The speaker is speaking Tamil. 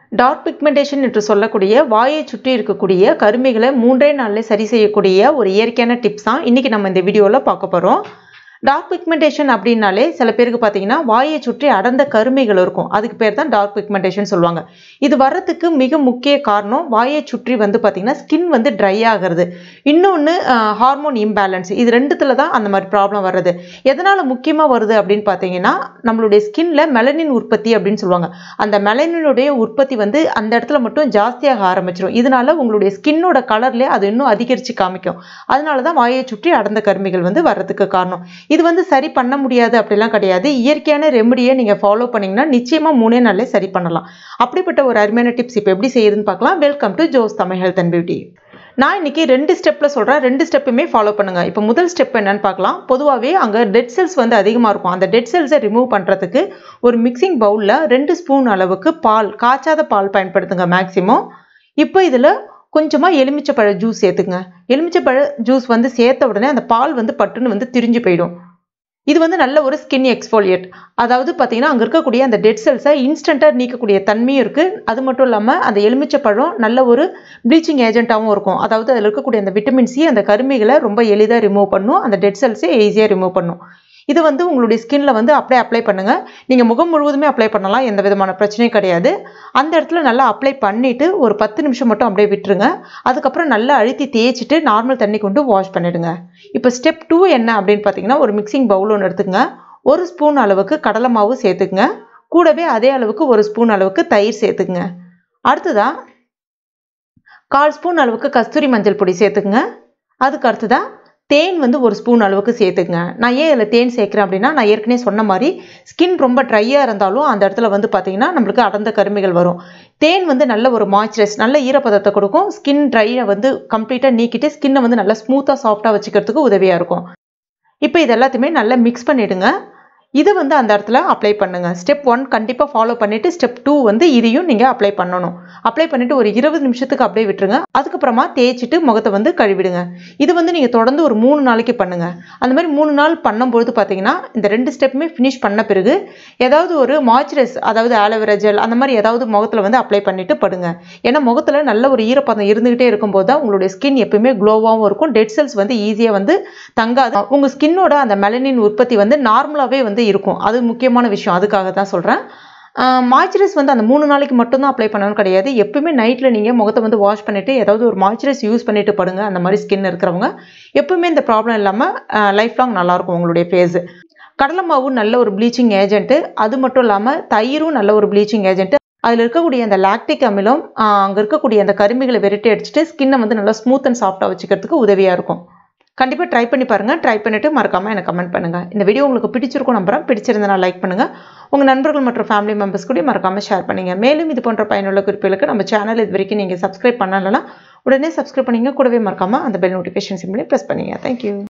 டார்க் பிக்மெண்டேஷன் என்று சொல்லக்கூடிய வாயை சுற்றி இருக்கக்கூடிய கருமைகளை மூன்றே நாளில் சரி செய்யக்கூடிய ஒரு இயற்கையான டிப்ஸ் தான் இன்றைக்கி நம்ம இந்த வீடியோவில் பார்க்க போகிறோம் டார்க் பிக்மெண்டேஷன் அப்படின்னாலே சில பேருக்கு பார்த்தீங்கன்னா வாயை சுற்றி அடர்ந்த கருமைகள் இருக்கும் அதுக்கு பேர் தான் டார்க் பிக்மெண்டேஷன் சொல்லுவாங்க இது வர்றதுக்கு மிக முக்கிய காரணம் வாயை சுற்றி வந்து பார்த்தீங்கன்னா ஸ்கின் வந்து ட்ரை ஆகிறது இன்னொன்று ஹார்மோன் இம்பேலன்ஸ் இது ரெண்டுத்துல தான் அந்த மாதிரி ப்ராப்ளம் வர்றது எதனால் முக்கியமாக வருது அப்படின்னு பார்த்தீங்கன்னா நம்மளுடைய ஸ்கின்ல மெலனின் உற்பத்தி அப்படின்னு சொல்லுவாங்க அந்த மெலனினுடைய உற்பத்தி வந்து அந்த இடத்துல மட்டும் ஜாஸ்தியாக ஆரம்பிச்சிடும் இதனால உங்களுடைய ஸ்கின்னோட கலர்லேயே அது இன்னும் அதிகரித்து காமிக்கும் அதனால தான் வாயை சுற்றி அடர்ந்த கருமைகள் வந்து வர்றதுக்கு காரணம் இது வந்து சரி பண்ண முடியாது அப்படிலாம் கிடையாது இயற்கையான ரெமடியை நீங்கள் ஃபாலோ பண்ணிங்கன்னா நிச்சயமாக மூணே நாளே சரி பண்ணலாம் அப்படிப்பட்ட ஒரு அருமையான டிப்ஸ் இப்போ எப்படி செய்யுதுன்னு பார்க்கலாம் welcome to Jo's Tamil health and beauty நான் இன்னைக்கு ரெண்டு ஸ்டெப்பில் சொல்கிறேன் ரெண்டு ஸ்டெப்புமே ஃபாலோ பண்ணுங்கள் இப்போ முதல் ஸ்டெப் என்னன்னு பார்க்கலாம் பொதுவாகவே அங்கே டெட் செல்ஸ் வந்து அதிகமாக இருக்கும் அந்த டெட் செல்ஸை ரிமூவ் பண்ணுறதுக்கு ஒரு மிக்சிங் பவுலில் ரெண்டு ஸ்பூன் அளவுக்கு பால் காய்ச்சாத பால் பயன்படுத்துங்க மேக்ஸிமம் இப்போ இதில் கொஞ்சமாக எலுமிச்சப்பழ ஜூஸ் சேர்த்துங்க எலுமிச்சப்பழ ஜூஸ் வந்து சேர்த்த உடனே அந்த பால் வந்து பட்டுன்னு வந்து திரிஞ்சு போயிடும் இது வந்து நல்ல ஒரு ஸ்கின் எக்ஸ்ஃபோலியேட் அதாவது பார்த்தீங்கன்னா அங்கே இருக்கக்கூடிய அந்த டெட் செல்ஸை இன்ஸ்டண்ட்டாக நீக்கக்கூடிய தன்மையும் இருக்குது அது மட்டும் இல்லாமல் அந்த எலுமிச்சப்பழம் நல்ல ஒரு ப்ளீச்சிங் ஏஜென்ட்டாகவும் இருக்கும் அதாவது அதில் இருக்கக்கூடிய அந்த விட்டமின் சி அந்த கருமைகளை ரொம்ப எளிதாக ரிமூவ் பண்ணும் அந்த டெட் செல்ஸை ஈஸியாக ரிமூவ் பண்ணும் இது வந்து உங்களுடைய ஸ்கின்ல வந்து அப்படியே அப்ளை பண்ணுங்கள் நீங்கள் முகம் முழுவதுமே அப்ளை பண்ணலாம் எந்த விதமான பிரச்சனையும் கிடையாது அந்த இடத்துல நல்லா அப்ளை பண்ணிவிட்டு ஒரு பத்து நிமிஷம் மட்டும் அப்படியே விட்டுருங்க அதுக்கப்புறம் நல்லா அழுத்தி தேய்ச்சிட்டு நார்மல் தண்ணி கொண்டு வாஷ் பண்ணிடுங்க இப்போ ஸ்டெப் டூ என்ன அப்படின்னு பார்த்தீங்கன்னா ஒரு மிக்சிங் பவுல் ஒன்று எடுத்துங்க ஒரு ஸ்பூன் அளவுக்கு கடலை மாவு சேர்த்துக்குங்க கூடவே அதே அளவுக்கு ஒரு ஸ்பூன் அளவுக்கு தயிர் சேர்த்துக்குங்க அடுத்ததான் கால் ஸ்பூன் அளவுக்கு கஸ்தூரி மஞ்சள் பொடி சேர்த்துக்குங்க அதுக்கு அடுத்ததான் தேன் வந்து ஒரு ஸ்பூன் அளவுக்கு சேர்த்துக்குங்க நான் ஏன் இதில் தேன் சேர்க்குறேன் அப்படின்னா நான் ஏற்கனவே சொன்ன மாதிரி ஸ்கின் ரொம்ப ட்ரையாக இருந்தாலும் அந்த இடத்துல வந்து பார்த்தீங்கன்னா நம்மளுக்கு அடர்ந்த கருமைகள் வரும் தேன் வந்து நல்ல ஒரு மாய்ச்சரைஸ் நல்ல ஈரப்பதத்தை கொடுக்கும் ஸ்கின் ட்ரையை வந்து கம்ப்ளீட்டாக நீக்கிட்டு ஸ்கின்னை வந்து நல்லா ஸ்மூத்தாக சாஃப்டாக வச்சுக்கிறதுக்கு உதவியாக இருக்கும் இப்போ இது எல்லாத்தையுமே நல்லா மிக்ஸ் பண்ணிவிடுங்க இதை வந்து அந்த இடத்துல அப்ளை பண்ணுங்கள் ஸ்டெப் ஒன் கண்டிப்பாக ஃபாலோ பண்ணிவிட்டு ஸ்டெப் டூ வந்து இதையும் நீங்கள் அப்ளை பண்ணணும் அப்ளை பண்ணிவிட்டு ஒரு இருபது நிமிஷத்துக்கு அப்படியே விட்டுருங்க அதுக்கப்புறமா தேய்ச்சிட்டு முகத்தை வந்து கழுவிடுங்க இது வந்து நீங்கள் தொடர்ந்து ஒரு மூணு நாளைக்கு பண்ணுங்கள் அந்த மாதிரி மூணு நாள் பண்ணும்பொழுது பார்த்தீங்கன்னா இந்த ரெண்டு ஸ்டெப்புமே ஃபினிஷ் பண்ண பிறகு ஏதாவது ஒரு மாய்ச்சரைஸ் அதாவது ஆலோவேரா ஜெல் அந்த மாதிரி ஏதாவது முகத்தில் வந்து அப்ளை பண்ணிவிட்டு படுங்க ஏன்னா முகத்தில் நல்ல ஒரு ஈரப்பதம் இருந்துகிட்டே இருக்கும்போது தான் உங்களுடைய ஸ்கின் எப்பயுமே க்ளோவாகவும் இருக்கும் டெட் செல்ஸ் வந்து ஈஸியாக வந்து தங்காது உங்கள் ஸ்கின்னோட அந்த மெலனின் உற்பத்தி வந்து நார்மலாகவே வந்து இருக்கும் அது முக்கியமான விஷயம் அதுக்காக தான் சொல்கிறேன் மாய்ச்சரைஸ் வந்து அந்த மூணு நாளைக்கு மட்டும்தான் அப்ளை பண்ணணும் கிடையாது எப்பவுமே நைட்டில் நீங்கள் முகத்தை வந்து வாஷ் பண்ணிவிட்டு ஏதாவது ஒரு மாய்ச்சரைஸ் யூஸ் பண்ணிட்டு படுங்க அந்த மாதிரி ஸ்கின் இருக்கிறவங்க எப்பவுமே இந்த ப்ராப்ளம் இல்லாமல் லைஃப் லாங் நல்லாயிருக்கும் உங்களுடைய ஃபேஸு கடலை மாவு நல்ல ஒரு ப்ளீச்சிங் ஏஜென்ட்டு அது மட்டும் இல்லாமல் தயிரும் நல்ல ஒரு ப்ளீச்சிங் ஏஜென்ட்டு அதில் இருக்கக்கூடிய அந்த லாக்டிக் அமிலம் அங்கே இருக்கக்கூடிய அந்த கருமிகளை வெரைட்டி அடிச்சுட்டு ஸ்கின்னை வந்து நல்லா ஸ்மூத் அண்ட் சாஃப்டாக வச்சுக்கிறதுக்கு உதவியாக இருக்கும் கண்டிப்பாக ட்ரை பண்ணி பாருங்கள் ட்ரை பண்ணிவிட்டு மறக்காமல் எனக்கு கமெண்ட் பண்ணுங்கள் இந்த வீடியோ உங்களுக்கு பிடிச்சிருக்கும் நம்புறேன் பிடிச்சிருந்தா லைக் பண்ணுங்கள் உங்கள் நண்பர்கள் மற்றும் ஃபேமிலி மெம்பர்ஸ் கூட மறக்காமல் ஷேர் பண்ணுங்க மேலும் இது போன்ற பயனுள்ள குறிப்புகளுக்கு நம்ம சேனல் இது வரைக்கும் நீங்கள் சப்ஸ்கிரைப் பண்ணலைன்னா உடனே சப்ஸ்கிரைப் பண்ணிங்க கூடவே மறக்காமல் அந்த பெல் நோட்டிஃபிகேஷன் சிம்பிளி ப்ரெஸ் பண்ணுங்க தேங்க்யூ